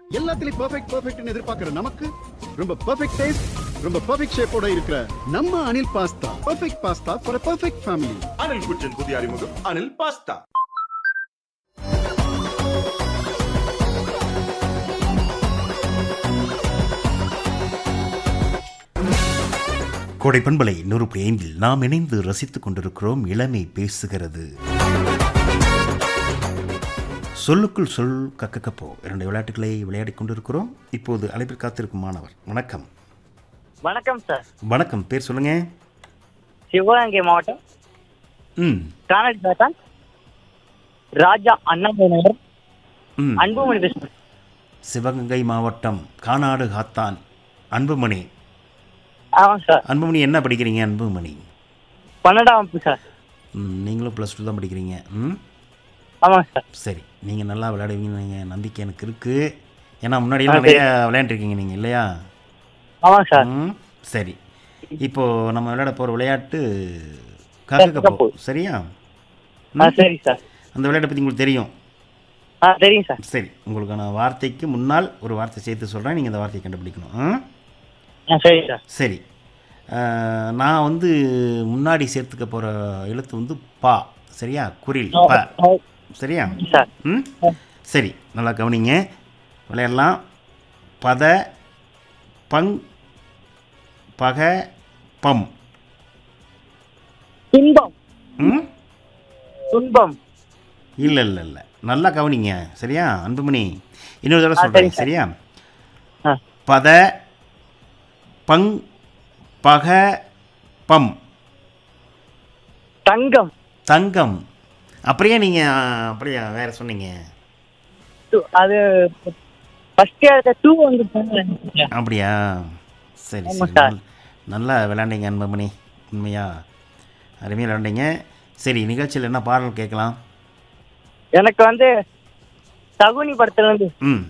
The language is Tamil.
எல்லாத்துலயும் பெர்ஃபெக்ட் பெர்ஃபெக்ட்னு எதிர்பார்க்கிற நமக்கு ரொம்ப பெர்ஃபெக்ட் டேஸ்ட் ரொம்ப பெர்ஃபெக்ட் ஷேப்போட இருக்கிற நம்ம Anil pasta perfect pasta for perfect family Anil kitchen புதிய அறிமுகம் அனில் பாஸ்தா கோடை பண்பலை நூறு புள்ளி ஐந்தில் நாம் இணைந்து ரசித்துக் கொண்டிருக்கிறோம் இளமை பேசுகிறது சொல்லுக்குள் சொல் கக்கக்கப்போ இரண்டு விளையாட்டுகளை விளையாடிக் கொண்டிருக்கிறோம் இப்போது அழைப்பில் காத்திருக்கும் மாணவர் வணக்கம் வணக்கம் சார் வணக்கம் பேர் சொல்லுங்க சிவகங்கை மாவட்டம் ம் கானடி பேட்டன் ராஜா அண்ணாமலை நகர் ம் அன்புமணி பேசுகிறேன் சிவகங்கை மாவட்டம் கானாடு காத்தான் அன்புமணி ஆமாம் சார் அன்புமணி என்ன படிக்கிறீங்க அன்புமணி பன்னெண்டாம் வகுப்பு சார் ம் நீங்களும் ப்ளஸ் டூ தான் படிக்கிறீங்க ம் ஆமாம் சார் சரி நீங்கள் நல்லா விளையாடுவீங்க நம்பிக்கை எனக்கு இருக்குது ஏன்னா முன்னாடியெல்லாம் நிறைய விளையாண்டுருக்கீங்க நீங்கள் இல்லையா ஆமாம் சார் ம் சரி இப்போ நம்ம விளையாட போகிற விளையாட்டு கக்க கப்போ சரியா ஆ சரி சார் அந்த விளையாட்டை பற்றி உங்களுக்கு தெரியும் ஆ தெரியும் சார் சரி உங்களுக்கான வார்த்தைக்கு முன்னால் ஒரு வார்த்தை சேர்த்து சொல்கிறேன் நீங்கள் அந்த வார்த்தையை கண்டுபிடிக்கணும் ம்? ஆ சரி சார் சரி அஹ், நான் வந்து முன்னாடி சேர்த்துக்க போகிற எழுத்து வந்து பா சரியா குரில் ப ஆ, சரியா சார் ம் சரி நல்லா கவனிங்க விளையாடலாம் பத பங் பக பம் துன்பம் ம் துன்பம் இல்லை இல்லை இல்லை நல்லா கவனிங்க சரியா அன்புமணி இன்னொரு தடவை ஆ, சொல்கிறேன் சரிங்க சார். சரியா ஆ பத பங் பக பம் தங்கம் தங்கம் அப்படியே நீங்கள் அப்படியே வேற சொன்னீங்க து- அது ஃபர்ஸ்ட் அந்த டூ வந்து சொன்னேன். அப்படியா சரி ஆமா சரி சார். நல்- நல்லா விளையாண்டீங்க அன்பமணி உண்மையா அருமையாக விளையாண்டீங்க சரி நிகழ்ச்சியில் என்ன பாடல் கேட்கலாம் எனக்கு வந்து சகுனி படத்துல இருந்து ம்